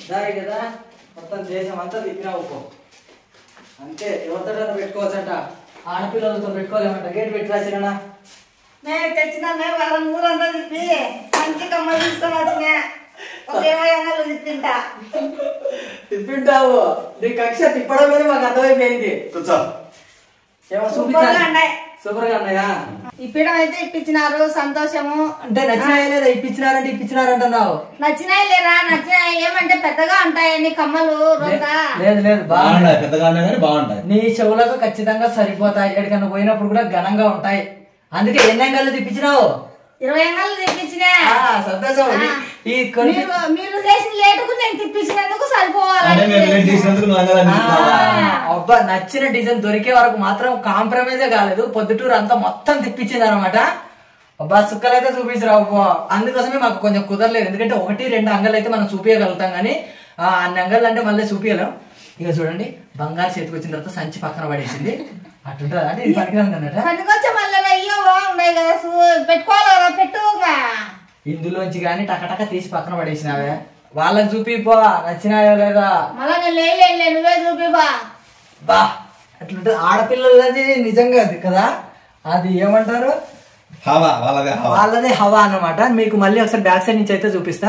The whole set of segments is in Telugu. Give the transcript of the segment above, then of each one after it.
దారి కదా మొత్తం దేశం అంతా తిప్పినావు పో అంతే ఎవరితో పెట్టుకోవచ్చంట ఆడపిల్లలతో పెట్టుకోలేమంట గేట్ పెట్టి రాసినా నేను తెచ్చిన వారం ఊరంతా తిప్పి మంచి కమ్మలు తీసుకొని వచ్చిన ఒక ఇరవై అంగళ్ళు తిప్పింటా తిప్పింటావు నీ కక్ష తిప్పడమే మాకు అర్థమైపోయింది కూర్చో ఏమో సూపర్గా చూపించాలి ఉన్నాయి సూపర్ గా ఉన్నాయా ఇప్పడం అయితే ఇప్పించినారు సంతోషము అంటే నచ్చినాయా లేదా ఇప్పించినారంటే ఇప్పించినారంటున్నావు నచ్చినాయి లేరా నచ్చినాయి ఏమంటే పెద్దగా ఉంటాయని కమ్మలు రొంత లేదు లేదు బాగున్నాయి బాగుంటాయి పెద్దగా ఉన్నా కానీ బాగుంటాయి నీ చెవులకు ఖచ్చితంగా సరిపోతాయి ఎక్కడికన్నా పోయినప్పుడు కూడా ఘనంగా ఉంటాయి అందుకే ఎన్ని అంగాలు తిప్పించినావు ఇరవై అంగళ్ళు తెప్పించినా ఆ, సంతోషం ఆ. ఈ కొన్ని మీరు మీరు చేసిన లేటుకు నేను తిప్పించినందుకు అంటే మేము లేట్ సరిపోవాలి చేసినందుకు నువ్వు అంగలా ఆ, నిలుపుతావా? అబ్బా నచ్చిన డిజైన్ దొరికే వరకు మాత్రం కాంప్రమైజే కాలేదు పొద్దుటూరు అంతా మొత్తం తిప్పించింది అనమాట అబ్బా సుక్కలైతే చూపించరా అబ్బా అందుకోసమే మాకు కొంచెం కుదరలేదు ఎందుకంటే ఒకటి రెండు అంగళ్ళు అయితే మనం చూపించగలుగుతాం కానీ ఆ, అన్ని అంగళ్ళు అంటే మళ్ళీ చూపించలేం ఇక చూడండి బంగారు చేతికి వచ్చిన తర్వాత సంచి పక్కన పడేసింది అట్టుంటుంది అంటే ఇది పనికిరాంది అన్నట పనికొచ్చే మళ్ళీ అయ్యో బాగున్నాయి కదా సు- పెట్టుకోవాలా పెట్టుగా ఇందులోంచి కానీ టకటక తీసి పక్కన పడేసినావే వాళ్ళకి చూపిపో నచ్చినాయో లేదా మళ్ళా నేను లేలే నువ్వే చూపిబా బా అట్లుంటుంది ఆడపిల్లలది నిజంగా అది కదా అది ఏమంటారు హవా వాళ్ళదే హవా వాళ్ళదే హవా అన్నమాట మీకు మళ్ళీ ఒకసారి బ్యాక్ సైడ్ నుంచి అయితే చూపిస్తా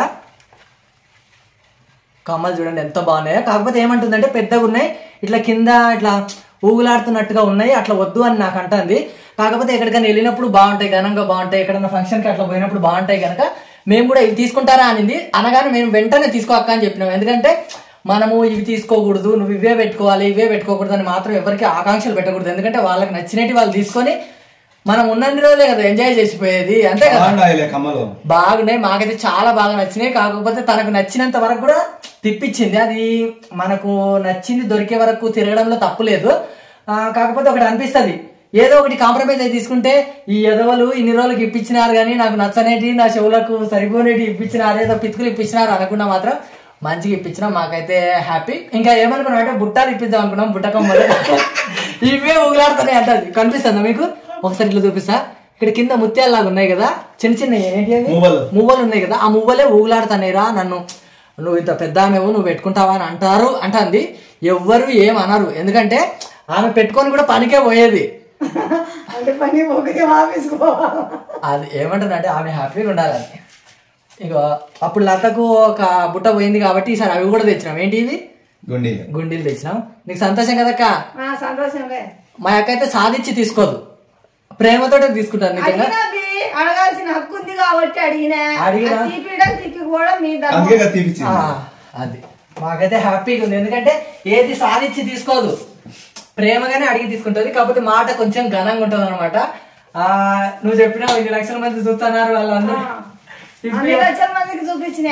కమ్మలు చూడండి ఎంత బాగున్నాయో కాకపోతే ఏమంటుందంటే పెద్దగా ఉన్నాయి ఇట్లా కింద ఇట్లా ఊగులాడుతున్నట్టుగా ఉన్నాయి అట్లా వద్దు అని నాకు అంటుంది కాకపోతే ఎక్కడికైనా వెళ్ళినప్పుడు బాగుంటాయి ఘనంగా బాగుంటాయి ఎక్కడన్నా ఫంక్షన్కి అట్లా పోయినప్పుడు బాగుంటాయి కనుక మేము కూడా ఇవి తీసుకుంటారా అనింది అనగానే మేము వెంటనే తీసుకోక్క అని చెప్పినాం ఎందుకంటే మనము ఇవి తీసుకోకూడదు నువ్వు ఇవే పెట్టుకోవాలి ఇవే పెట్టుకోకూడదు అని మాత్రం ఎవరికి ఆకాంక్షలు పెట్టకూడదు ఎందుకంటే వాళ్ళకి నచ్చినట్టు వాళ్ళు తీసుకొని మనం ఉన్నన్ని రోజులే కదా ఎంజాయ్ చేసిపోయేది అంతే కదా బాగుంటాయిలే కమ్మలు బాగున్నాయి మాకైతే చాలా బాగా నచ్చినాయి కాకపోతే తనకు నచ్చినంత వరకు కూడా తిప్పించింది అది మనకు నచ్చింది దొరికే వరకు తిరగడంలో తప్పు లేదు ఆ, కాకపోతే ఒకటి అనిపిస్తుంది ఏదో ఒకటి కాంప్రమైజ్ అయి తీసుకుంటే ఈ ఎదవలు ఇన్ని రోజులకి ఇప్పించినారు కానీ నాకు నచ్చనేటి నా చెవులకు సరిపోనేటి ఇప్పించినారు ఏదో పితుకులు ఇప్పించినారు అనుకున్నా మాత్రం మంచిగా ఇప్పించినా మాకైతే హ్యాపీ ఇంకా ఏమనుకున్నాం అంటే బుట్టాలు ఇప్పిద్దాం అనుకున్నాం బుట్టకమ్మలు ఇవే ఊగులాడుతున్నాయి అంటది కనిపిస్తుందా మీకు ఒకసారి ఇట్లా చూపిస్తా ఇక్కడ కింద ముత్యాలలాగా ఉన్నాయి కదా చిన్న చిన్న ఏంటి అవి మువ్వలు. మువ్వలు ఉన్నాయి కదా ఆ మువ్వలే ఊగులాడుతున్నాయిరా నన్ను నువ్వు ఇంత పెద్ద ఆమెవు నువ్వు పెట్టుకుంటావా అని అంటారు అంటుంది ఎవ్వరు ఏం అనరు ఎందుకంటే ఆమె పెట్టుకొని కూడా పనికే పోయేది అంటే పని ఒకటి ఆఫీస్కి పోవాలి అది ఏమంటుందంటే ఆమె హ్యాపీగా ఉండాలని ఇగో అప్పుడు లతకు ఒక బుట్ట పోయింది కాబట్టి ఈసారి అవి కూడా తెచ్చినాం ఏంటి ఇవి గుండి గుండీలు తెచ్చినాం నీకు సంతోషం కదక్క ఆ, సంతోషంలే మా అక్క అయితే సాధించి తీసుకోదు ప్రేమతోటే తీసుకుంటాను నిజంగా అడిగినా బి, అడగాల్సిన హక్కు ఉంది కాబట్టి అడిగినా అడిగినా? అది తీపియడం తిప్పిపోవడం మీ ధర్మం అందుకే కదా తీపిచ్చింది ఆ, అది మాకైతే హ్యాపీగా ఉంది ఎందుకంటే ఏది సాధించి తీసుకోదు ప్రేమగానే అడిగి తీసుకుంటది కాకపోతే మాట కొంచెం ఘనంగా ఉంటది అనమాట నువ్వు చెప్పినావు ఇన్ని లక్షల మంది చూస్తున్నారు వాళ్ళందరూ అన్ని లక్షల మందికి చూపించిన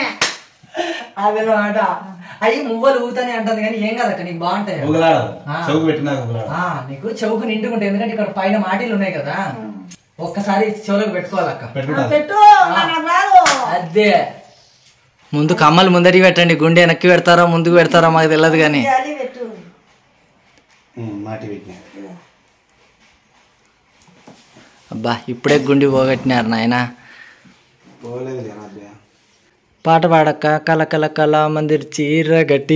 అదనమాట అవి మువ్వలు ఊగుతానే అంటది కానీ ఏం కదక్క నీకు బాగుంటాయి ఊగలాడదు ఆ. చౌకు పెట్టినాక ఊగలాడదు ఆ, నీకు చెవుకు నిండుకుంటాయి ఎందుకంటే ఇక్కడ పైన మాటీలు ఉన్నాయి కదా ఒక్కసారి చెవులకు పెట్టుకోవాలక్క పెట్టుకుంటా పెట్టు నాకు రాదు అదే ముందు కమ్మలు ముందరికి పెట్టండి గుండె వెనక్కి పెడతారో ముందుకు పెడతారో మాకు తెలియదు కానీ చేయాలి పెట్టు ఉమ్, మాటి పెట్టినా అబ్బా ఇప్పుడే గుండి పోగొట్టినారు నాయన పోలేదు జనాభా పాట పాడక్క కల కల కళ మందిర్ చీర గట్టి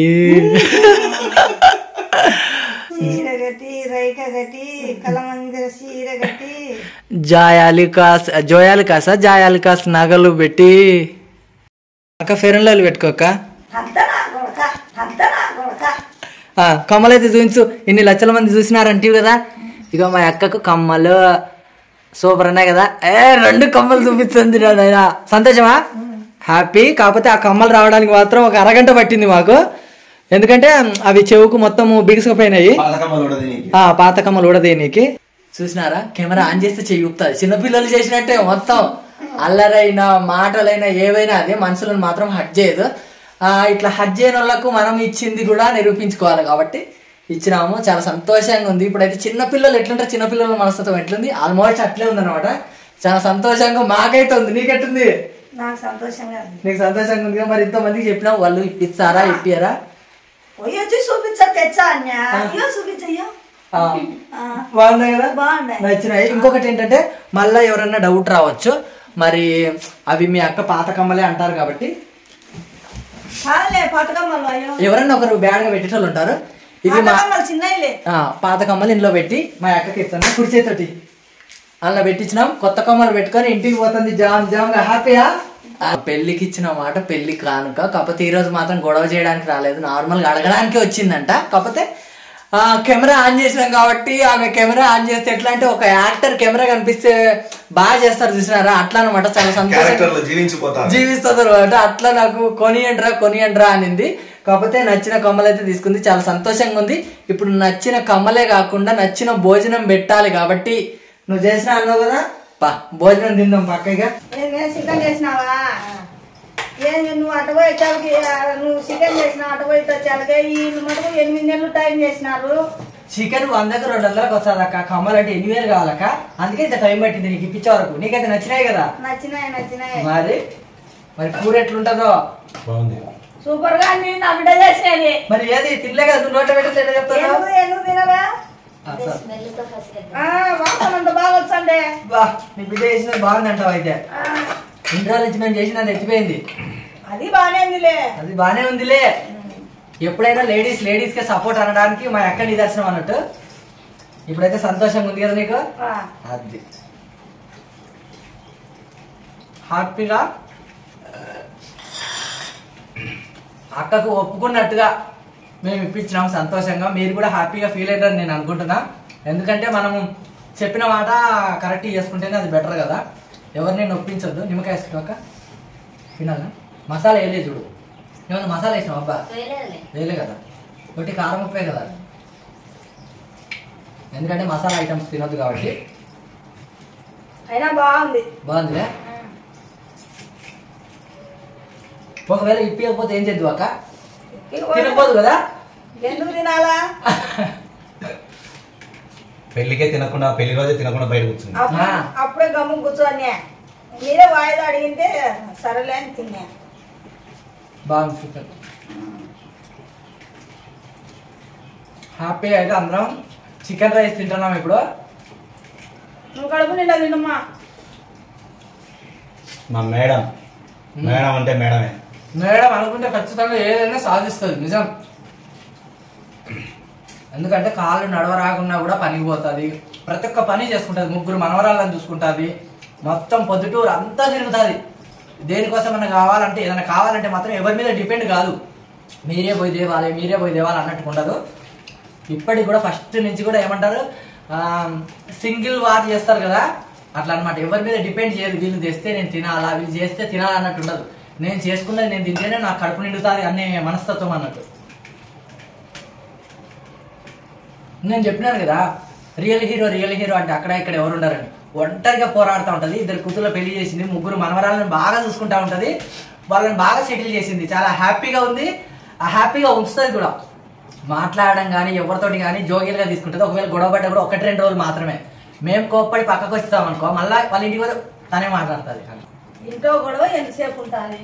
చీర గట్టి రైక గట్టి కలమందిర చీర గట్టి జాయాలి కాస్ జోయాలి కాసా జాయాలి కాస్ నగలు పెట్టి అక్క ఫెరన్లాలు పెట్టుకోక్క అంత నా కొడక అంత నా కొడక ఆ, కమ్మలైతే చూపించు ఇన్ని లక్షల మంది చూసినారంటివి కదా ఇక మా అక్కకు కమ్మలు సూపర్ ఉన్నాయి కదా ఏ రెండు కమ్మలు చూపిస్తుంది రా నాయనా సంతోషమా హ్యాపీ కాకపోతే ఆ కమ్మలు రావడానికి మాత్రం ఒక అరగంట పట్టింది మాకు ఎందుకంటే అవి చెవుకు మొత్తం బిగుసుకుపోయినాయి పాత కమ్మలు కూడా దీనికి ఆ పాత కమ్మలు కూడా దేనికి చూసినారా కెమెరా ఆన్ చేస్తే చెయ్యి ఊపుతుంది చిన్నపిల్లలు చేసినట్టే మొత్తం అల్లరైనా మాటలైనా ఏవైనా అదే మనుషులను మాత్రం హట్ చేయదు ఆ, ఇట్లా హట్ చేయని వాళ్ళకు మనం ఇచ్చింది కూడా నిరూపించుకోవాలి కాబట్టి ఇచ్చినాము చాలా సంతోషంగా ఉంది ఇప్పుడైతే చిన్నపిల్లలు ఎట్లుంటారు చిన్నపిల్లల మనస్తత్వం ఎట్లుంది ఆల్మోస్ట్ అట్లే ఉందన్నమాట చాలా సంతోషంగా మాకైతే ఉంది నీకెట్టుంది నాకు సంతోషంగా ఉంది నీకు సంతోషంగా ఉంది కదా, మరి ఇంతమందికి చెప్పినావు వాళ్ళు ఇప్పిస్తారా ఇప్పియరా పోయి వచ్చి చూపించా తెచ్చా అన్య అయ్యో చూపించయ్యో ఆ, బాగున్నాయి కదా బాగున్నాయి నచ్చినాయి ఇంకొకటి ఏంటంటే మళ్ళీ ఎవరన్నా డౌట్ రావచ్చు మరి అవి మీ అక్క పాత కమ్మలే అంటారు కాబట్టి కాదులే పాతకమ్మలు అయ్యో ఎవరన్నా ఒకరు బ్యాడ్ గా పెట్టేటోళ్ళు ఉంటారు ఇవి మా పాతకమ్మలు చిన్నయిలే ఆ, పాత కమ్మలు ఇంట్లో పెట్టి మా అక్కకి ఇస్తాను కుడి చేతోటి అలా పెట్టించినాం కొత్త కమ్మలు పెట్టుకొని ఇంటికి పోతుంది జామ్ జామ్ గా హ్యాపీయా ఆ, పెళ్లికి ఇచ్చిన మాట పెళ్లి కానుక కాకపోతే ఈ రోజు మాత్రం గొడవ చేయడానికి రాలేదు నార్మల్ గా అడగడానికి వచ్చిందంట కాకపోతే ఆ, కెమెరా ఆన్ చేసినాం కాబట్టి ఆమె కెమెరా ఆన్ చేస్తే ఎట్లా అంటే ఒక యాక్టర్ కెమెరా కనిపిస్తే బాగా చేస్తారు చూసినారా అట్లా అనమాట చాలా సంతోషం క్యారెక్టర్ లో జీవించిపోతారు జీవిస్తుంది అనమాట అట్లా నాకు కొనియండ్రా కొనియండ్రా అనింది కాకపోతే నచ్చిన కమ్మలు అయితే తీసుకుంది చాలా సంతోషంగా ఉంది ఇప్పుడు నచ్చిన కమ్మలే కాకుండా నచ్చిన భోజనం పెట్టాలి కాబట్టి నువ్వు చేసిన అన్నావు కదా పా భోజనం తిందాం పక్కగా నేను చికెన్ చేసినావా ఏం నువ్వు అటు పోయి వచ్చాలకి నువ్వు చికెన్ చేసినావు అటు పోయి వచ్చాలకి వీళ్ళు మటుకు ఎనిమిది నెలలు టైం చేసినారు చికెన్ వందకు రెండు వందలకు వస్తుంది అక్క కమ్మలు అంటే ఎన్ని వేలు కావాలక్క అందుకే ఇంత టైం పట్టింది నీకు ఇప్పించే వరకు నీకైతే నచ్చినాయి కదా నచ్చినాయి నచ్చినాయి మరి మరి కూర ఎట్లుంటుందో బాగుంది సూపర్ గా అన్ని నా బిడ్డ చేసినది మరి ఏది తినలే కదా నువ్వు నోట పెట్టి ఎట్లా చెప్తావు ఎందుకు ఎందుకు తినరా ఆ, సరే. ఆ, వాసన అంత బాగా వచ్చండి బా నీ బిడ్డ చేసినది బాగుంది అంటావు అయితే ఇన్ని రోజుల నుంచి మేము చేసినది ఎత్తిపోయింది అది బాగానే ఉందిలే అది బానే ఉందిలే ఎప్పుడైనా లేడీస్ లేడీస్ కే సపోర్ట్ అనడానికి మా అక్క నిదర్శనం అన్నట్టు ఇప్పుడైతే సంతోషంగా ఉంది కదా నీకు ఆ, అది హ్యాపీగా అక్కకు ఒప్పుకున్నట్టుగా మేము ఇప్పించినాం సంతోషంగా మీరు కూడా హ్యాపీగా ఫీల్ అవుతారని నేను అనుకుంటున్నా ఎందుకంటే మనము చెప్పిన మాట కరెక్ట్ చేసుకుంటేనే అది బెటర్ కదా ఎవరిని నొప్పించొద్దు నిమ్మకాయ వేసుకుంటావు అక్క తినాలా మసాలా వేయలే చూడు ఏమన్నా మసాలా వేసినావు అబ్బా వేయలే కదా ఒకటి కారం ఉప్పే కదా ఎందుకంటే మసాలా ఐటమ్స్ తినొద్దు కాబట్టి అయినా బాగుంది బాగుందిలే ఒకవేళ ఇప్పకపోతే ఏం చేద్దు అక్క తినకపోదు కదా ఎందుకు తినాలా పెళ్లికే తినకుండా పెళ్లి రోజే తినకుండా బయట కూర్చుంది అప్పుడు- ఆ. అప్పుడే గమ్ము కూర్చోని మీరే వాయిదా అడిగితే సరేలే అని తిన్నా బాగుంది చికెన్ హ్యాపీ అయితే అందరం చికెన్ రైస్ తింటున్నాం ఇప్పుడు నువ్వు కడుపు నిండా తినమ్మా మా మేడం మేడం అంటే మేడమే మేడం అనుకుంటే ఖచ్చితంగా ఏదైనా సాధిస్తుంది నిజం ఎందుకంటే కాళ్ళు నడవరాకున్నా కూడా పనికి పోతుంది ప్రతి ఒక్క పని చేసుకుంటుంది ముగ్గురు మనవరాలను చూసుకుంటుంది మొత్తం పొద్దుటూరు అంతా తిరుగుతుంది దేనికోసమైనా కావాలంటే ఏదైనా కావాలంటే మాత్రం ఎవరి మీద డిపెండ్ కాదు మీరే పోయి దేవాలి మీరే పోయి దేవాలి అన్నట్టు ఉండదు ఇప్పటికి కూడా ఫస్ట్ నుంచి కూడా ఏమంటారు సింగిల్ వార్ చేస్తారు కదా అట్లా అన్నమాట ఎవరి మీద డిపెండ్ చేయదు వీళ్ళు తెస్తే నేను తినాలా వీళ్ళు చేస్తే తినాలా అన్నట్టు ఉండదు నేను చేసుకున్నది నేను తింటేనే నాకు కడుపు నిండుతుంది అనే మనస్తత్వం అన్నట్టు నేను చెప్పినాను కదా రియల్ హీరో రియల్ హీరో అంటే అక్కడ ఇక్కడ ఎవరు ఉండరని ఒంటరిగా పోరాడుతూ ఉంటది ఇద్దరు కూతుర్లో పెళ్లి చేసింది ముగ్గురు మనవరాలను బాగా చూసుకుంటా ఉంటది వాళ్ళని బాగా సెటిల్ చేసింది చాలా హ్యాపీగా ఉంది ఆ హ్యాపీగా ఉంచుతుంది కూడా మాట్లాడడం కానీ ఎవరితోటి కానీ జోగిలుగా తీసుకుంటుంది ఒకవేళ గొడవ పడ్డా కూడా ఒకటి రెండు రోజులు మాత్రమే మేము కోప్పడి పక్కకు వస్తాం అనుకో మళ్ళీ వాళ్ళ ఇంటికి పోతే తనే మాట్లాడుతుంది ఇంట్లో గొడవ ఎంతసేపు ఉంటుంది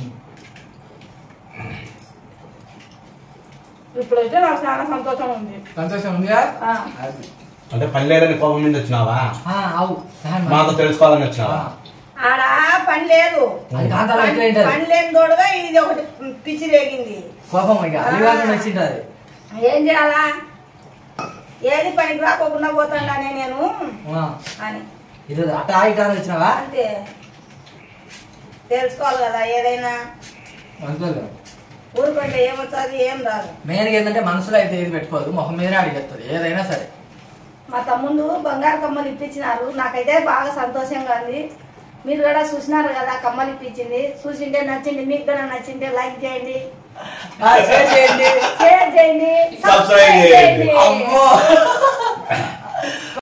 ఇప్పుడైతే నాకు చాలా సంతోషం ఉంది సంతోషం ఉందిగా ఆ. అది. అంటే పని లేదని కోపం మీద వచ్చినావా ఆ, అవు మాతో తెలుసుకోవాలని వచ్చినావా ఆడ పని లేదు అది కాంతాలో పని ఎక్కువ ఏంటది? పని లేని తోడుగా ఇది ఒకటి పిచ్చి రేగింది కోపం ఇక అలివాగా వచ్చింటది ఏం చేయాలా ఏది పనికి రాకోకుండా పోతాడానే నేను ఆ, అని ఇది అట్ట ఇట్లా అని వచ్చినావా అంతే తెలుసుకోవాలి కదా ఏదైనా అంతే ఊరుకుంటే ఏమొస్తుంది ఏం రాదు మెయిన్గా ఏంటంటే మనసులో అయితే ఏది పెట్టుకోదు మొహం మీదనే అడిగేస్తుంది ఏదైనా సరే మా తమ్ముడు బంగారు కమ్మలు ఇప్పించినారు నాకైతే బాగా సంతోషంగా ఉంది మీరు కూడా చూసినారు కదా కమ్మలు ఇప్పించింది చూసింటే నచ్చింది మీకు కూడా నచ్చింటే లైక్ చేయండి ఆ, షేర్ చేయండి షేర్ చేయండి Subscribe చేయండి. అమ్మో